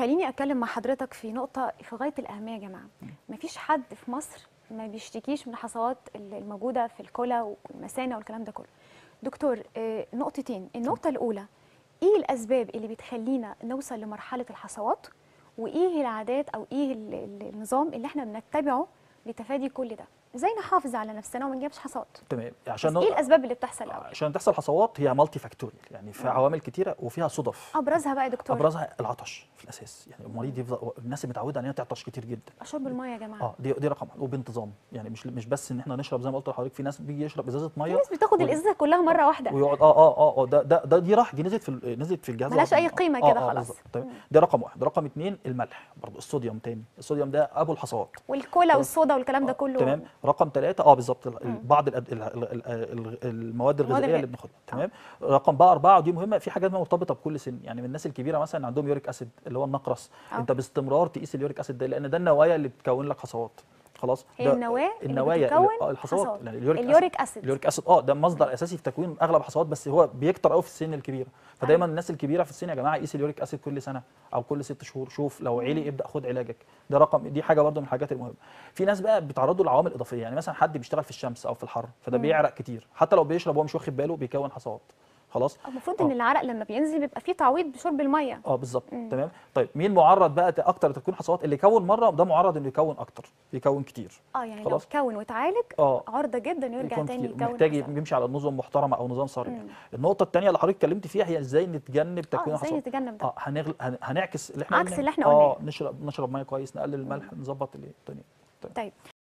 خليني اتكلم مع حضرتك في نقطه في غايه الاهميه يا جماعه مفيش حد في مصر ما بيشتكيش من الحصوات ال- الموجوده في الكلى والمثانه والكلام ده كله دكتور آه، نقطتين النقطه الاولى ايه الاسباب اللي بتخلينا نوصل لمرحله الحصوات وايه العادات او ايه ال- ال- النظام اللي احنا بنتبعه لتفادي كل ده ازاي نحافظ على نفسنا وما نجيبش حصوات تمام بس عشان ايه الاسباب اللي بتحصل الاول عشان تحصل حصوات هي مالتي فاكتوريال يعني في عوامل كتيره وفيها صدف ابرزها بقى يا دكتور ابرزها العطش في الاساس يعني المريض يفضل الناس متعوده ان هي تعطش كتير جدا شرب الميه يا جماعه اه دي دي رقم واحد وبانتظام يعني مش مش بس ان احنا نشرب زي ما قلت لحضرتك في ناس بيجي يشرب ازازه في ميه ناس بتاخد و- الازازه كلها مره واحده ويقعد اه اه اه اه ده ده, ده دي راح دي نزلت في ال- نزلت في الجهاز ملهاش الهضمي. أي قيمة آه كده آه خلاص. بالظبط. تمام ده رقم واحد رقم اتنين الملح برضه الصوديوم تاني الصوديوم ده ابو الحصوات والكولا والصودا والكلام ده آه، كله تمام رقم ثلاثة اه بالظبط ال- ال- بعض الأد- ال- ال- ال- ال- المواد الغذائيه الغذائية. اللي بناخدها تمام رقم بقى أربعة ودي مهمة في حاجات مرتبطة بكل سن يعني من الناس الكبيرة مثلا عندهم يوريك أسيد اللي هو النقرس آه. أنت باستمرار تقيس اليوريك أسيد ده لأن ده النوايا اللي بتكون لك حصوات خلاص هي ده النواة اللي النوايا بتكون اه الحصوات حصوات. يعني اليوريك اليوريك أسيد. اليوريك اسيد اه ده مصدر اساسي في تكوين اغلب الحصوات بس هو بيكتر قوي في السن الكبيره فدايما الناس الكبيره في السن يا جماعه قيس اليوريك اسيد كل سنه او كل ست شهور شوف لو عالي ابدا خد علاجك ده رقم دي حاجه برضو من الحاجات المهمه في ناس بقى بيتعرضوا لعوامل اضافيه يعني مثلا حد بيشتغل في الشمس او في الحر فده بيعرق كتير حتى لو بيشرب وهو مش واخد باله بيكون حصوات خلاص المفروض آه. ان العرق لما بينزل بيبقى فيه تعويض بشرب الميه اه بالظبط تمام طيب مين معرض بقى اكتر تكون حصوات اللي يكون مره ده معرض انه يكون اكتر يكون كتير اه يعني خلاص. لو كون واتعالج اه عرضه جدا يرجع يكون تاني كتير يكون محتاج حصوات. يمشي على نظام محترمه او نظام صارم يعني. النقطه الثانيه اللي حضرتك اتكلمت فيها هي ازاي نتجنب تكوين ازاي الحصوات نتجنب ده؟ اه هنغل... هن... هنعكس اللي احنا عكس قلناه. اللي احنا اه قلناه. نشرب نشرب ميه كويس نقلل الملح نظبط الدنيا طيب